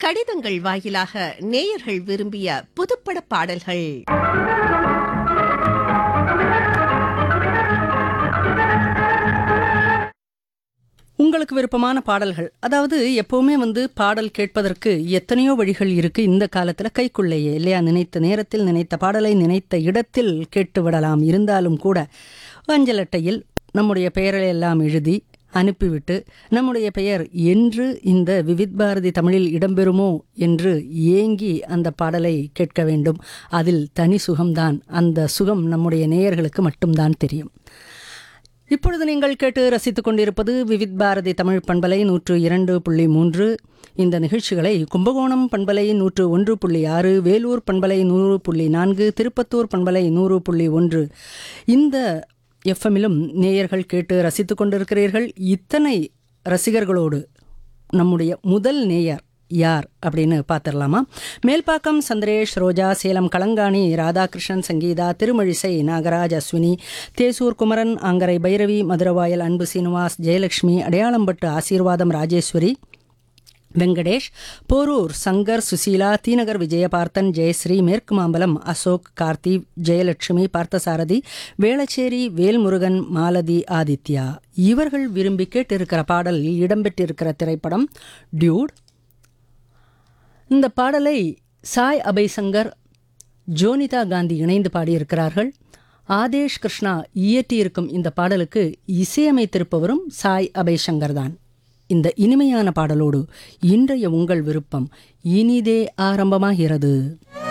கடிதங்கள் வாயிலாக நேயர்கள் விரும்பிய புதுப்பட பாடல்கள் உங்களுக்கு விருப்பமான பாடல்கள் அதாவது எப்பவுமே வந்து பாடல் கேட்பதற்கு எத்தனையோ வழிகள் இருக்கு இந்த காலத்துல கைக்குள்ளேயே இல்லையா நினைத்த நேரத்தில் நினைத்த பாடலை நினைத்த இடத்தில் கேட்டு விடலாம் இருந்தாலும் கூட அஞ்சல் அட்டையில் நம்முடைய பெயரை எல்லாம் எழுதி அனுப்பிவிட்டு நம்முடைய பெயர் என்று இந்த விவித் பாரதி தமிழில் இடம்பெறுமோ என்று ஏங்கி அந்த பாடலை கேட்க வேண்டும் அதில் தனி சுகம்தான் அந்த சுகம் நம்முடைய நேயர்களுக்கு மட்டும்தான் தெரியும் இப்பொழுது நீங்கள் கேட்டு ரசித்துக் கொண்டிருப்பது விவித் பாரதி தமிழ் பண்பலை நூற்று இரண்டு புள்ளி மூன்று இந்த நிகழ்ச்சிகளை கும்பகோணம் பண்பலை நூற்று ஒன்று புள்ளி ஆறு வேலூர் பண்பலை நூறு புள்ளி நான்கு திருப்பத்தூர் பண்பலை நூறு புள்ளி ஒன்று இந்த எஃப்எம்மிலும் நேயர்கள் கேட்டு ரசித்துக் கொண்டிருக்கிறீர்கள் இத்தனை ரசிகர்களோடு நம்முடைய முதல் நேயர் யார் அப்படின்னு பார்த்துடலாமா மேல்பாக்கம் சந்திரேஷ் ரோஜா சேலம் களங்காணி ராதாகிருஷ்ணன் சங்கீதா திருமழிசை நாகராஜ் அஸ்வினி தேசூர் குமரன் ஆங்கரை பைரவி மதுரவாயல் அன்பு சீனிவாஸ் ஜெயலட்சுமி அடையாளம்பட்டு ஆசீர்வாதம் ராஜேஸ்வரி வெங்கடேஷ் போரூர் சங்கர் சுசீலா தீநகர் விஜயபார்த்தன் ஜெயஸ்ரீ மேற்கு மாம்பலம் அசோக் கார்த்தி ஜெயலட்சுமி பார்த்தசாரதி வேளச்சேரி வேல்முருகன் மாலதி ஆதித்யா இவர்கள் விரும்பி கேட்டிருக்கிற பாடல் இடம்பெற்றிருக்கிற திரைப்படம் டியூட் இந்த பாடலை சாய் அபய்சங்கர் ஜோனிதா காந்தி இணைந்து பாடியிருக்கிறார்கள் ஆதேஷ் கிருஷ்ணா இயற்றியிருக்கும் இந்த பாடலுக்கு இசையமைத்திருப்பவரும் சாய் அபய்சங்கர் தான் இந்த இனிமையான பாடலோடு இன்றைய உங்கள் விருப்பம் இனிதே ஆரம்பமாகிறது